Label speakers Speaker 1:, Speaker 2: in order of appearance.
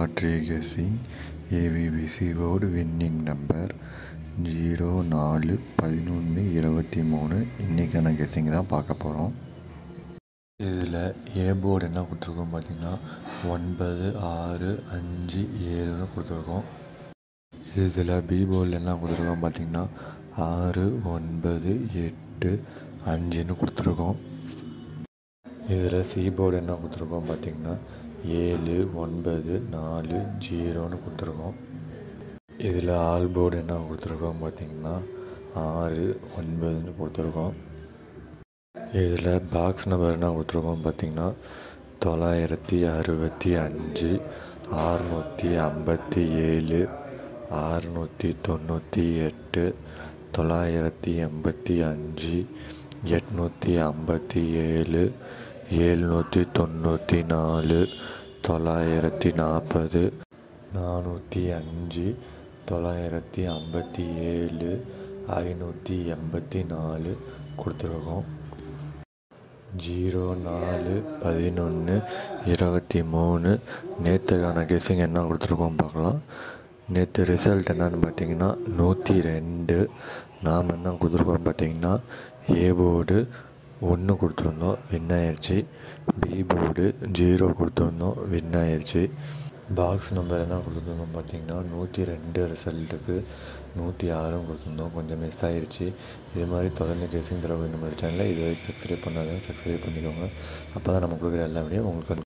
Speaker 1: lottery guessing ABC board winning number zero நாலு பதினொன்று இருபத்தி மூணு இன்றைக்கான கெஸ்ஸிங் தான் பார்க்க போகிறோம் இதில் ஏ போர்டு என்ன கொடுத்துருக்கோம் பார்த்தீங்கன்னா ஒன்பது ஆறு அஞ்சு ஏழுன்னு கொடுத்துருக்கோம் இதில் பி போர்டில் என்ன கொடுத்துருக்கோம் பார்த்தீங்கன்னா ஆறு ஒன்பது எட்டு அஞ்சுன்னு கொடுத்துருக்கோம் இதில் சி போர்டு என்ன கொடுத்துருக்கோம் பார்த்தீங்கன்னா ஏழு ஒன்பது நாலு ஜீரோன்னு கொடுத்துருக்கோம் இதில் ஆல் போர்டு என்ன கொடுத்துருக்கோம் பார்த்தீங்கன்னா ஆறு ஒன்பதுன்னு கொடுத்துருக்கோம் இதில் பாக்ஸ் நம்பர் என்ன கொடுத்துருக்கோம் பார்த்தீங்கன்னா தொள்ளாயிரத்தி அறுபத்தி அஞ்சு ஆறுநூற்றி ஐம்பத்தி ஏழு ஆறுநூற்றி தொண்ணூற்றி எட்டு தொள்ளாயிரத்தி எண்பத்தி அஞ்சு எட்நூற்றி ஐம்பத்தி ஏழு ஏழ்நூற்றி தொண்ணூற்றி நாலு தொள்ளாயிரத்தி நாற்பது நானூற்றி அஞ்சு தொள்ளாயிரத்தி ஐம்பத்தி ஏழு ஐநூற்றி எண்பத்தி நாலு கொடுத்துருக்கோம் ஜீரோ நாலு பதினொன்று இருபத்தி மூணு நேற்றுக்கான கெஸ்ஸிங் என்ன கொடுத்துருக்கோம் பார்க்கலாம் நேற்று ரிசல்ட் என்னன்னு பார்த்தீங்கன்னா நூற்றி ரெண்டு நாம் என்ன கொடுத்துருக்கோம் பார்த்தீங்கன்னா ஏ போர்டு ஒன்று கொடுத்துருந்தோம் வின் ஆயிடுச்சு பி போர்டு ஜீரோ கொடுத்துருந்தோம் வின் ஆயிடுச்சு பாக்ஸ் நம்பர் என்ன கொடுத்துருந்தோம் பார்த்தீங்கன்னா நூற்றி ரெண்டு ரிசல்ட்டுக்கு நூற்றி ஆறும் கொடுத்துருந்தோம் கொஞ்சம் மிஸ் ஆயிடுச்சு இது மாதிரி தொடர்ந்து கேசிங் தர வேண்டும் நம்ம சேனலில் இது வரைக்கும் சப்ஸ்கிரைப் பண்ணாதான் சப்ஸ்கிரைப் பண்ணிக்கோங்க அப்போ தான் நம்ம கொடுக்குற எல்லா வீடியோ உங்களுக்கு